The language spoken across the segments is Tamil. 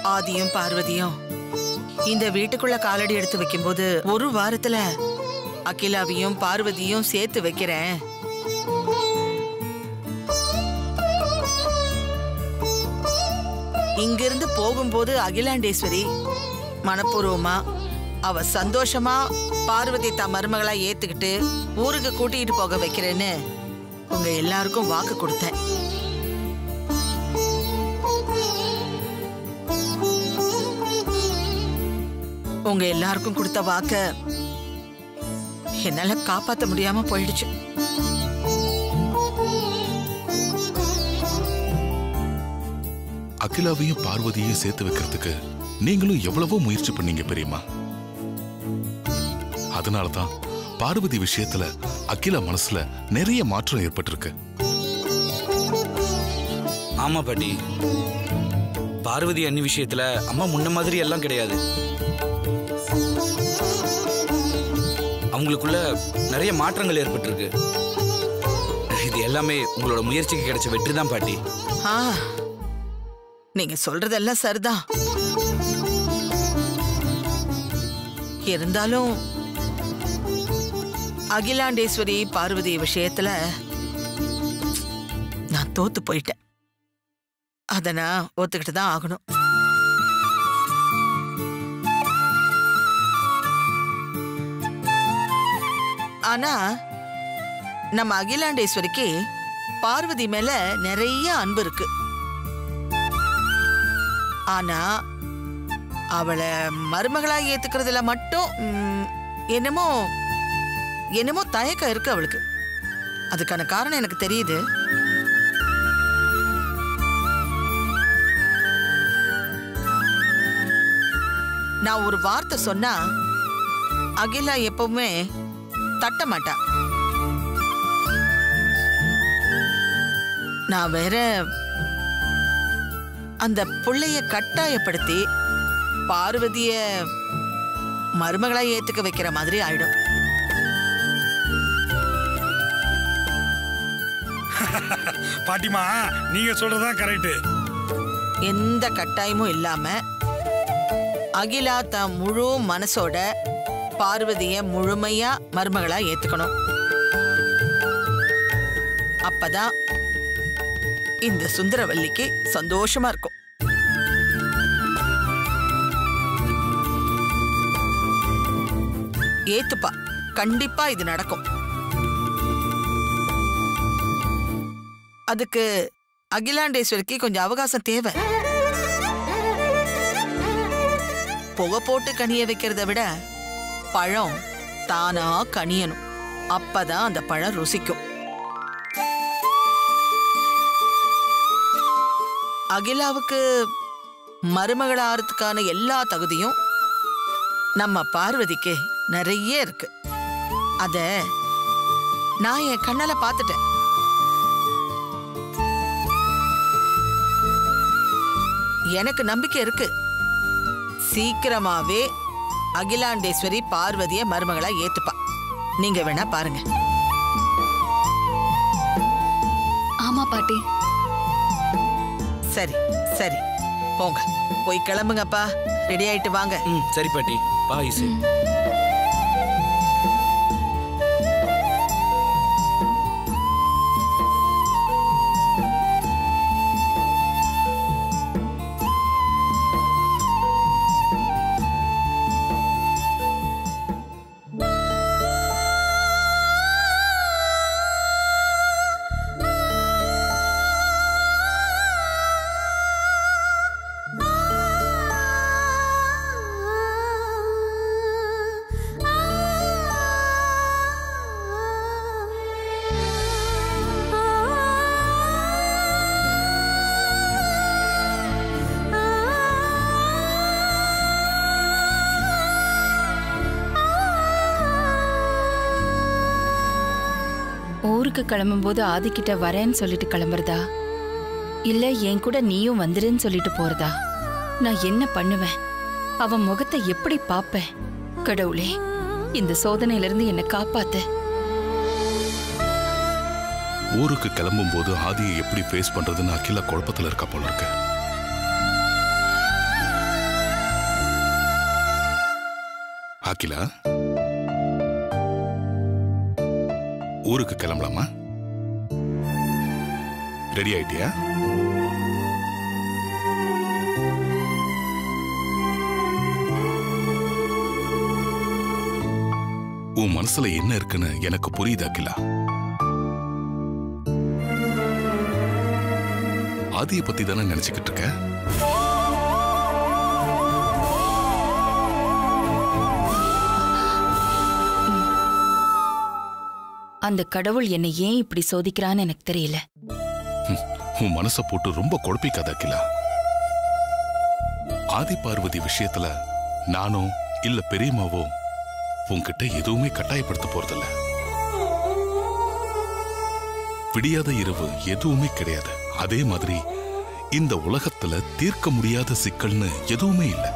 ஆதியும் பார்வதியும் இந்த வீட்டுக்குள்ள காலடி எடுத்து வைக்கும்போது ஒரு வாரத்துல அகிலாவையும் பார்வதியும் சேர்த்து வைக்கிறேன் இங்கிருந்து போகும்போது அகிலாண்டேஸ்வரி மனப்பூர்வமா அவ சந்தோஷமா பார்வதி தம் மருமகளா ஏத்துக்கிட்டு ஊருக்கு கூட்டிட்டு போக வைக்கிறேன்னு உங்க எல்லாருக்கும் வாக்கு கொடுத்தேன் உங்க எல்லாருக்கும் கொடுத்த வாக்க என்னால காப்பாத்த முடியாம போயிடுச்சு அகிலாவையும் பார்வதியையும் சேர்த்து வைக்கிறதுக்கு நீங்களும் எவ்வளவோ முயற்சி பண்ணீங்க பெரியம்மா அதனாலதான் பார்வதி விஷயத்துல அகிலா மனசுல நிறைய மாற்றம் ஏற்பட்டிருக்கு ஆமா பாட்டி பார்வதி அண்ணி விஷயத்துல அம்மா முன்ன மாதிரி எல்லாம் கிடையாது அவங்களுக்குள்ள நிறைய மாற்றங்கள் ஏற்பட்டிருக்கு இது எல்லாமே உங்களோட முயற்சிக்கு கிடைச்ச வெற்றி தான் பாட்டி ஆ நீங்க சொல்றதெல்லாம் சரிதான் இருந்தாலும் அகிலாண்டேஸ்வரி பார்வதி விஷயத்துல நான் தோத்து போயிட்டேன் அத நான் ஒத்துக்கிட்டு தான் ஆகணும் ஆனா நம்ம அகிலாண்டேஸ்வரிக்கு பார்வதி மேல நிறைய அன்பு இருக்கு ஆனா அவளை மருமகளா ஏத்துக்கிறதுல மட்டும் ம், என்னமோ என்னமோ தயக்கம் இருக்கு அவளுக்கு அதுக்கான காரணம் எனக்கு தெரியுது நான் ஒரு வார்த்தை சொன்னா அகிலா எப்பவுமே தட்ட மாட்டா நான் வேற அந்த புள்ளைய கட்டாயப்படுத்தி பார்வதிய மருமகளா ஏத்துக்க வைக்கிற மாதிரி ஆயிடும் பாட்டிமா நீங்க சொல்றதுதான் கரெக்ட் எந்த கட்டாயமும் இல்லாம அகிலா தன் முழு மனசோட பார்வதிய முழுமையா மருமகளா ஏத்துக்கணும் அப்பதான் இந்த சுந்தரவல்லிக்கு சந்தோஷமா இருக்கும் ஏத்துப்பா கண்டிப்பா இது நடக்கும் அதுக்கு அகிலாண்டேஸ்வரிக்கு கொஞ்சம் அவகாசம் தேவை புகை போட்டு கனிய வைக்கிறத விட பழம் தானா கனியணும் அப்பதான் அந்த பழம் ருசிக்கும் அகிலாவுக்கு மருமகள் ஆறதுக்கான எல்லா தகுதியும் நம்ம பார்வதிக்கு நிறைய இருக்கு அத நான் என் கண்ணால பார்த்துட்டேன் எனக்கு நம்பிக்கை இருக்கு சீக்கிரமாவே அகிலாண்டேஸ்வரி பார்வதிய மருமகளா ஏத்துப்பா நீங்க வேணா பாருங்க ஆமா பாட்டி சரி சரி போங்க போய் கிளம்புங்கப்பா ரெடி ஆயிட்டு வாங்க ம் சரி பாட்டி பாய் சரி ஊருக்கு கிளம்பும்போது ஆதிக்கிட்ட வரேன்னு சொல்லிட்டு கிளம்புறதா இல்ல என் கூட நீயும் வந்துருன்னு சொல்லிட்டு போறதா நான் என்ன பண்ணுவேன் அவன் முகத்தை எப்படி பாப்பேன் கடவுளே இந்த சோதனையில இருந்து என்னை காப்பாத்து ஊருக்கு கிளம்பும் போது ஆதியை எப்படி ஃபேஸ் பண்றதுன்னு அகிலா குழப்பத்துல இருக்கா போல இருக்கு அகிலா ஊருக்கு கிளம்பலாமா ரெடி ஆயிட்டியா உன் மனசுல என்ன இருக்குன்னு எனக்கு புரியுது அகிலா ஆதியை பத்தி தானே நினைச்சுக்கிட்டு இருக்க அந்த கடவுள் என்னை ஏன் இப்படி சோதிக்கிறான்னு எனக்கு தெரியல உன் மனச போட்டு ரொம்ப குழப்பிக்காத அகிலா ஆதி பார்வதி விஷயத்துல நானோ இல்ல பெரியம்மாவோ உன்கிட்ட எதுவுமே கட்டாயப்படுத்த போறதில்ல விடியாத இரவு எதுவுமே கிடையாது அதே மாதிரி இந்த உலகத்துல தீர்க்க முடியாத சிக்கல்னு எதுவுமே இல்ல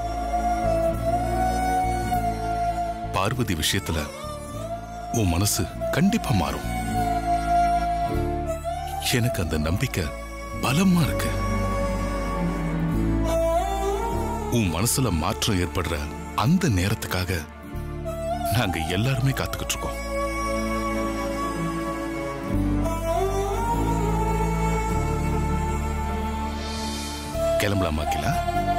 பார்வதி விஷயத்துல உன் மனசு கண்டிப்பா மாறும் எனக்கு அந்த நம்பிக்கை பலமா இருக்கு உன் மனசுல மாற்றம் ஏற்படுற அந்த நேரத்துக்காக நாங்க எல்லாருமே காத்துக்கிட்டு இருக்கோம் கிளம்பலாமா கிலா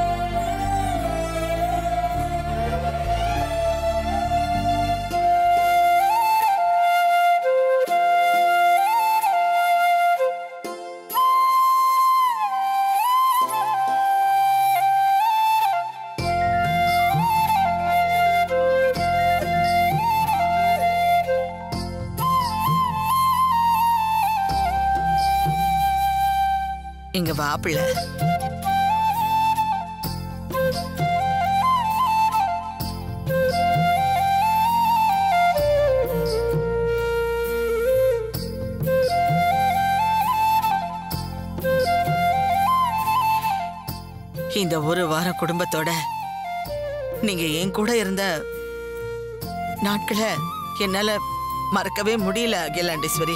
இங்க வா பிள்ளை இந்த ஒரு வாரம் குடும்பத்தோட நீங்க என் கூட இருந்த நாட்களை என்னால மறக்கவே முடியல அகிலாண்டேஸ்வரி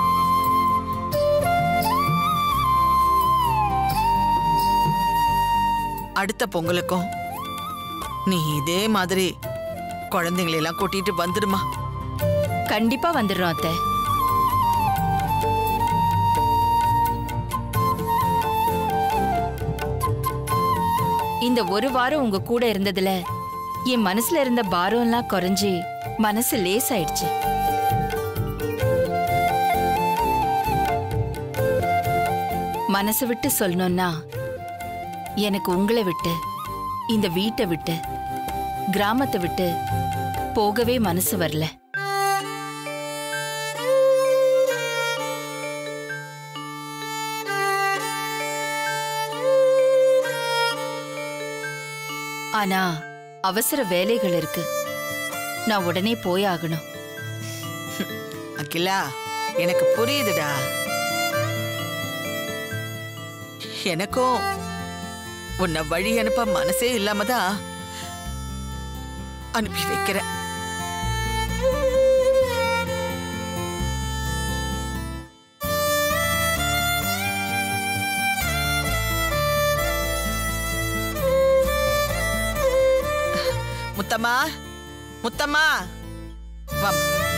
அடுத்த பொங்கலுக்கும் நீ இதே மாதிரி குழந்தைங்களை எல்லாம் கூட்டிட்டு வந்துடுமா கண்டிப்பா வந்துடுறோம் அத்தை இந்த ஒரு வாரம் உங்க கூட இருந்ததுல என் மனசுல இருந்த பாரம்லாம் குறைஞ்சு மனசு லேசாயிடுச்சு மனசு விட்டு சொல்லணும்னா எனக்கு உங்களை விட்டு இந்த வீட்டை விட்டு கிராமத்தை விட்டு போகவே மனசு வரல ஆனா அவசர வேலைகள் இருக்கு நான் உடனே போய் ஆகணும் அகிலா எனக்கு புரியுதுடா எனக்கும் உன்னை வழி அனுப்ப மனசே இல்லாம தான் அனுப்பி வைக்கிறேன் முத்தம்மா முத்தம்மா வா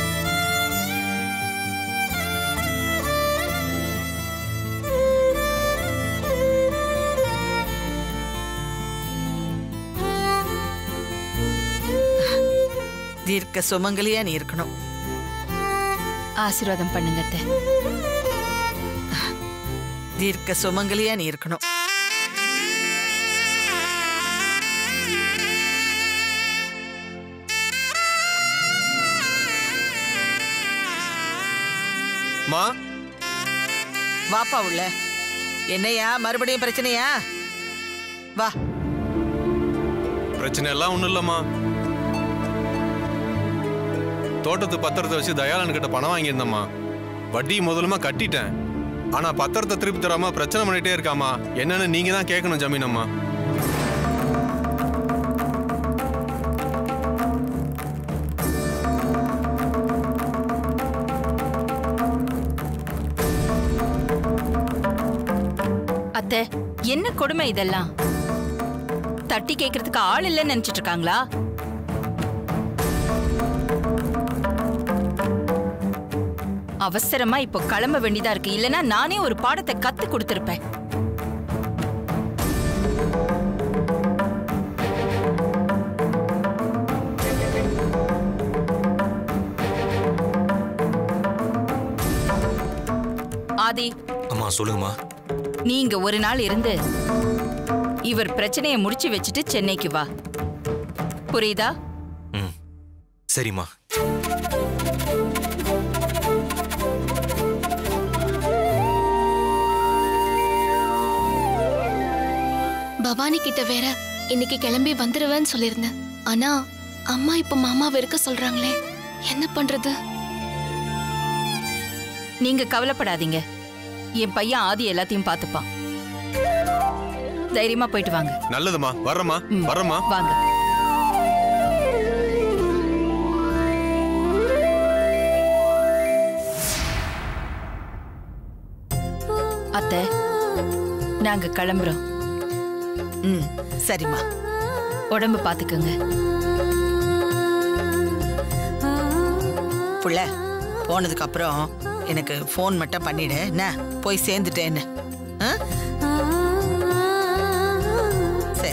தீர்க்க சுமங்கலியா நீ இருக்கணும் ஆசீர்வாதம் பண்ணுங்க அத்தை தீர்க்க சுமங்கலியா நீ இருக்கணும் மா வாப்பா உள்ள என்னையா மறுபடியும் பிரச்சனையா வா பிரச்சனை எல்லாம் ஒண்ணும் இல்லம்மா தோட்டத்து பத்திரத்தை வச்சு தயாளன் கிட்ட பணம் வாங்கியிருந்தம்மா வட்டி முதலுமா கட்டிட்டேன் ஆனா பத்திரத்தை திருப்பி தராம பிரச்சனை பண்ணிட்டே இருக்காமா என்னன்னு நீங்க தான் கேட்கணும் ஜமீனம்மா அத்தை என்ன கொடுமை இதெல்லாம் தட்டி கேட்கறதுக்கு ஆள் இல்லைன்னு நினைச்சிட்டு இருக்காங்களா அவசரமா இப்போ கிளம்ப வேண்டியதா இருக்கு இல்லனா நானே ஒரு பாடத்தை கத்து கொடுத்திருப்பேன் ஆதி அம்மா சொல்லுங்கம்மா நீங்க ஒரு நாள் இருந்து இவர் பிரச்சனையை முடிச்சு வச்சுட்டு சென்னைக்கு வா புரியுதா ம் சரிம்மா பவானி கிட்ட வேற இன்னைக்கு கிளம்பி வந்துருவேன்னு சொல்லியிருந்தேன் ஆனா அம்மா இப்ப மாமாவை இருக்க சொல்றாங்களே என்ன பண்றது நீங்க கவலைப்படாதீங்க என் பையன் ஆதி எல்லாத்தையும் பார்த்துப்பான் தைரியமா போயிட்டு வாங்க நல்லதுமா வர்றேம்மா ம். வர்றேம்மா வாங்க அத்தை நாங்க கிளம்புறோம் ம் சரிம்மா உடம்பு பாத்துக்கோங்க புள்ள போனதுக்கு அப்புறம் எனக்கு ஃபோன் மட்டும் பண்ணிடு என்ன போய் சேர்ந்துட்டேன்னு ஆ? சரி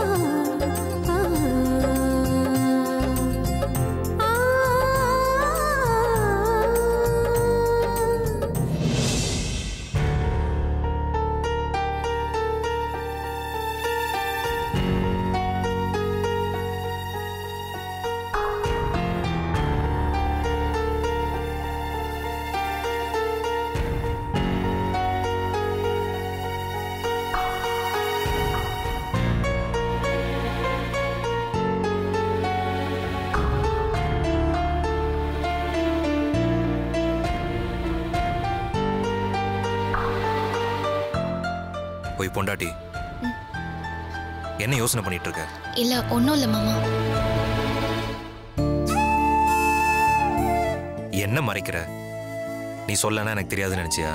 போய் பொண்டாட்டி என்ன யோசனை பண்ணிட்டு இருக்க இல்ல ஒன்னும் இல்ல மாமா என்ன மறைக்கிற நீ சொல்லனா எனக்கு தெரியாதுன்னு நினைச்சியா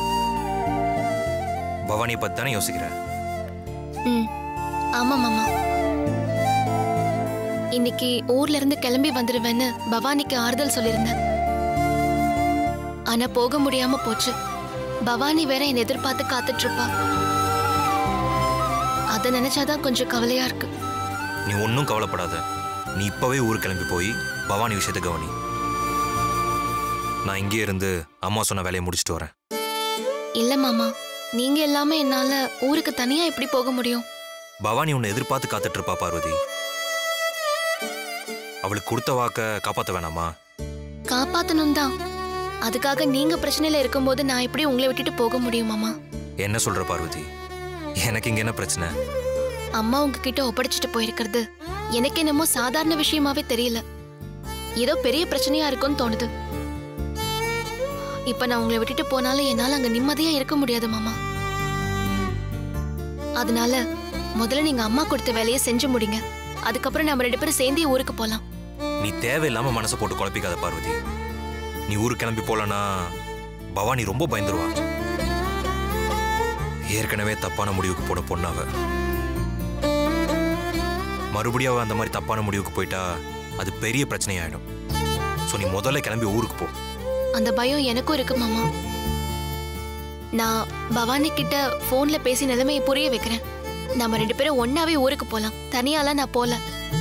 பவானியை பத்தி தானே யோசிக்கிற ம் ஆமா மாமா இன்னைக்கு ஊர்ல இருந்து கிளம்பி வந்துருவேன்னு பவானிக்கு ஆறுதல் சொல்லியிருந்தேன் ஆனா போக முடியாம போச்சு பவானி வேற என்னை எதிர்பார்த்து காத்துட்டு இருப்பா அதை நினைச்சாதான் கொஞ்சம் கவலையா இருக்கு நீ ஒன்றும் கவலைப்படாத நீ இப்பவே ஊருக்கு கிளம்பி போய் பவானி விஷயத்தை கவனி நான் இங்கே இருந்து அம்மா சொன்ன வேலையை முடிச்சிட்டு வரேன் இல்ல மாமா நீங்க எல்லாமே என்னால ஊருக்கு தனியா எப்படி போக முடியும் பவானி உன்னை எதிர்பார்த்து காத்துட்டு இருப்பா பார்வதி அவளுக்கு கொடுத்த வாக்க காப்பாத்த வேணாமா காப்பாத்தணும் தான் அதுக்காக நீங்க பிரச்சனையில இருக்கும்போது நான் எப்படி உங்களை விட்டுட்டு போக முடியும் மாமா என்ன சொல்ற பார்வதி எனக்கு இங்க என்ன பிரச்சனை அம்மா உங்ககிட்ட ஒப்படைச்சிட்டு போயிருக்கிறது எனக்கு என்னமோ சாதாரண விஷயமாவே தெரியல ஏதோ பெரிய பிரச்சனையா இருக்கும்னு தோணுது இப்ப நான் உங்களை விட்டுட்டு போனாலும் என்னால அங்க நிம்மதியா இருக்க முடியாது மாமா அதனால முதல்ல நீங்க அம்மா கொடுத்த வேலையை செஞ்சு முடிங்க அதுக்கப்புறம் நம்ம ரெண்டு பேரும் சேர்ந்தே ஊருக்கு போலாம் நீ தேவையில்லாம மனசை போட்டு குழப்பிக்காத பார்வதி நீ ஊருக்கு கிளம்பி போலனா பவானி ரொம்ப பயந்துருவா ஏற்கனவே தப்பான முடிவுக்கு போன பொண்ணாவ மறுபடியும் அவ அந்த மாதிரி தப்பான முடிவுக்கு போயிட்டா அது பெரிய பிரச்சனையாயிடும் ஸோ நீ முதல்ல கிளம்பி ஊருக்கு போ அந்த பயம் எனக்கும் இருக்கு மாமா நான் பவானி கிட்ட போன்ல பேசி நிலைமையை புரிய வைக்கிறேன் நம்ம ரெண்டு பேரும் ஒன்னாவே ஊருக்கு போலாம் தனியாலாம் நான் போல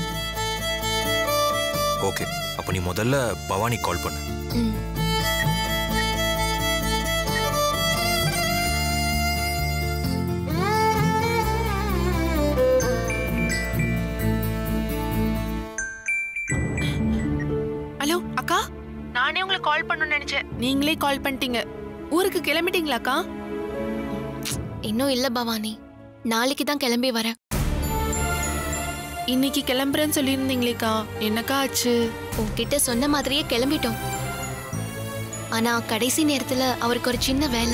ஓகே அப்போ நீ முதல்ல பவானி கால் பண்ணு ம். ஹலோ அக்கா நானே உங்களுக்கு கால் பண்ணணும்னு நினைச்சேன் நீங்களே கால் பண்ணிட்டீங்க ஊருக்கு கிளம்பிட்டீங்களாக்கா இன்னும் இல்ல பவானி நாளைக்கு தான் கிளம்பி வரேன் இன்னைக்கு கிளம்புறேன்னு சொல்லியிருந்தீங்களேக்கா என்னக்கா ஆச்சு உன்கிட்ட சொன்ன மாதிரியே கிளம்பிட்டோம் ஆனா கடைசி நேரத்துல அவருக்கு ஒரு சின்ன வேலை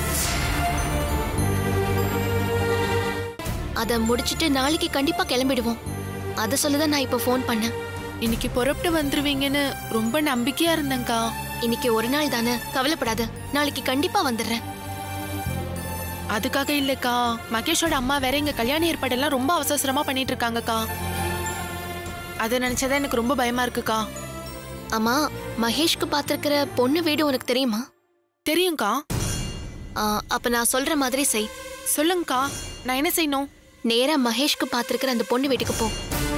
அத முடிச்சிட்டு நாளைக்கு கண்டிப்பா கிளம்பிடுவோம் அத சொல்லதான் நான் இப்ப ஃபோன் பண்ணேன் இன்னைக்கு புறப்பட்டு வந்துருவீங்கன்னு ரொம்ப நம்பிக்கையா இருந்தேங்க்கா இன்னைக்கு ஒரு நாள் தானே கவலைப்படாத நாளைக்கு கண்டிப்பா வந்துடுறேன் அதுக்காக இல்லக்கா மகேஷோட அம்மா வேற எங்க கல்யாண ஏற்பாடெல்லாம் ரொம்ப அவசரமா பண்ணிட்டு இருக்காங்கக்கா அதை நினைச்சதான் எனக்கு ரொம்ப பயமா இருக்குக்கா அம்மா மகேஷ்க்கு பார்த்திருக்கிற பொண்ணு வீடு உனக்கு தெரியுமா தெரியும்க்கா ஆ, அப்ப நான் சொல்ற மாதிரி செய் சொல்லுங்கக்கா நான் என்ன செய்யணும் நேரா மகேஷ்க்கு பார்த்திருக்கிற அந்த பொண்ணு வீட்டுக்கு போ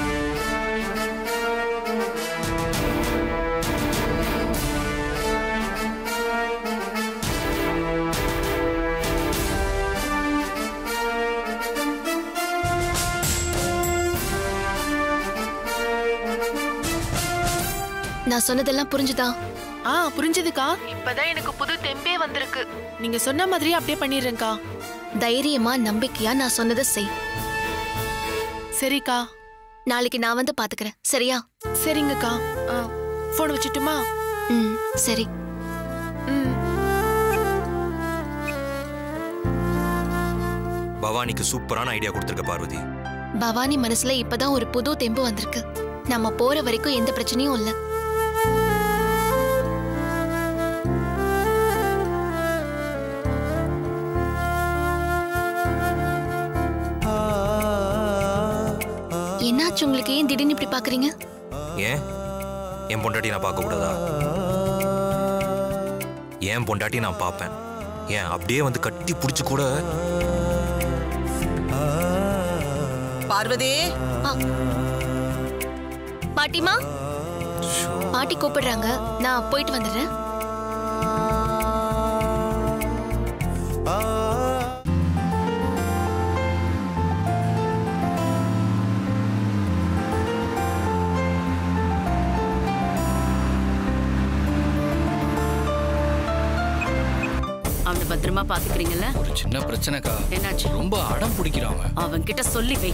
நான் சொன்னதெல்லாம் புரிஞ்சுதா ஆ புரிஞ்சதுக்கா இப்பதான் எனக்கு புது தெம்பே வந்திருக்கு நீங்க சொன்ன மாதிரியே அப்படியே பண்ணிடுறேன்க்கா தைரியமா நம்பிக்கையா நான் சொன்னதை செய் சரிக்கா நாளைக்கு நான் வந்து பாத்துக்கிறேன் சரியா சரிங்கக்கா ஃபோன் வச்சுட்டுமா ம் சரி ம் பவானிக்கு சூப்பரான ஐடியா கொடுத்துருக்க பார்வதி பவானி மனசுல இப்பதான் ஒரு புது தெம்பு வந்திருக்கு நம்ம போற வரைக்கும் எந்த பிரச்சனையும் இல்ல என்னாச்சு உங்களுக்கு ஏன் திடீர்னு இப்படி பாக்குறீங்க ஏன் என் பொண்டாட்டி நான் பார்க்க கூடாதா என் பொண்டாட்டி நான் பார்ப்பேன் ஏன் அப்படியே வந்து கட்டி பிடிச்சி கூட பார்வதி பாட்டிமா பாட்டி கூப்பிடுறாங்க நான் போயிட்டு வந்துடுறேன் அவனை பத்திரமா பாத்துக்கிறீங்கல்ல ஒரு சின்ன பிரச்சனைக்கா என்னாச்சு ரொம்ப அடம் பிடிக்கிறாங்க அவன் கிட்ட சொல்லி வை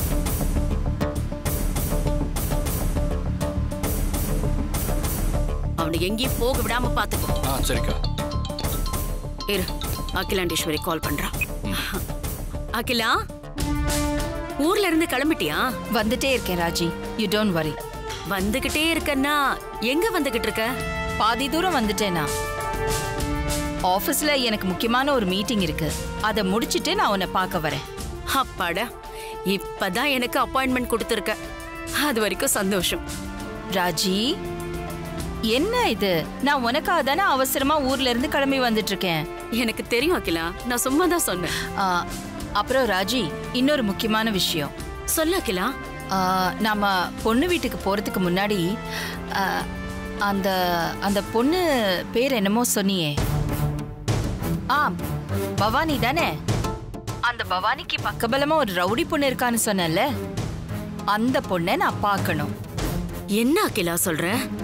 அவனை எங்கேயும் போக விடாம பாத்துக்கோ ஆ சரிக்கா இரு அகிலாண்டேஸ்வரி கால் பண்றான் அகிலா ஊர்ல இருந்து கிளம்பிட்டியா வந்துட்டே இருக்கேன் ராஜி யூ டோன்ட் வரி வந்துகிட்டே இருக்கன்னா எங்க வந்துகிட்டு இருக்க பாதி தூரம் வந்துட்டேனா ஆபீஸ்ல எனக்கு முக்கியமான ஒரு மீட்டிங் இருக்கு அதை முடிச்சிட்டு நான் உன்னை பார்க்க வரேன் அப்பாடா இப்பதான் எனக்கு அப்பாயின்மெண்ட் கொடுத்துருக்க அது வரைக்கும் சந்தோஷம் ராஜி என்ன இது நான் உனக்காக தானே அவசரமா ஊர்ல இருந்து கிளம்பி வந்துட்டு இருக்கேன் எனக்கு தெரியும் அகிலா நான் சும்மா தான் சொன்னேன் ஆ, அப்புறம் ராஜி இன்னொரு முக்கியமான விஷயம் சொல்லு அகிலா ஆ, நாம பொண்ணு வீட்டுக்கு போறதுக்கு முன்னாடி ஆ, அந்த அந்த பொண்ணு பேர் என்னமோ சொன்னியே ஆ பவானி தானே அந்த பவானிக்கு பக்கபலமா ஒரு ரவுடி பொண்ணு இருக்கான்னு சொன்னேன்ல அந்த பொண்ணை நான் பார்க்கணும் என்ன அகிலா சொல்ற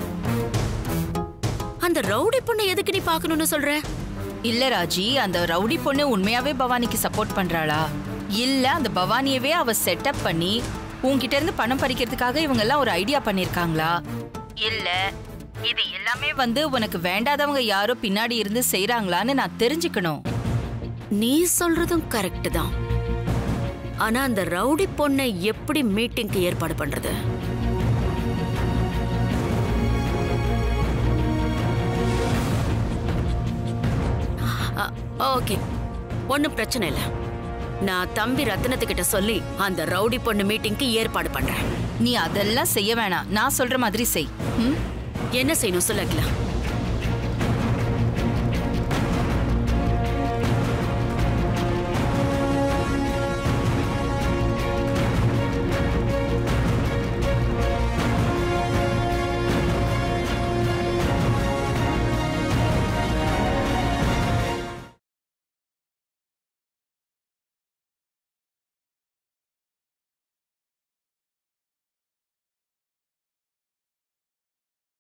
அந்த ரவுடி பொண்ணை எதுக்கு நீ பார்க்கணும்னு சொல்ற இல்ல ராஜி அந்த ரவுடி பொண்ணு உண்மையாவே பவானிக்கு சப்போர்ட் பண்றாளா இல்ல அந்த பவானியவே அவ செட்டப் பண்ணி உன்கிட்ட இருந்து பணம் பறிக்கிறதுக்காக இவங்க எல்லாம் ஒரு ஐடியா பண்ணிருக்காங்களா இல்ல இது எல்லாமே வந்து உனக்கு வேண்டாதவங்க யாரோ பின்னாடி இருந்து செய்றாங்களான்னு நான் தெரிஞ்சுக்கணும் நீ சொல்றதும் கரெக்ட் தான் ஆனா அந்த ரவுடி பொண்ணை எப்படி மீட்டிங்க்கு ஏற்பாடு பண்றது ஓகே ஒன்றும் பிரச்சனை இல்லை நான் தம்பி ரத்னத்துக்கிட்ட சொல்லி அந்த ரவுடி பொண்ணு மீட்டிங்க்கு ஏற்பாடு பண்றேன் நீ அதெல்லாம் செய்ய வேணாம் நான் சொல்ற மாதிரி செய் ம்? என்ன செய்யணும் சொல்லக்கலாம்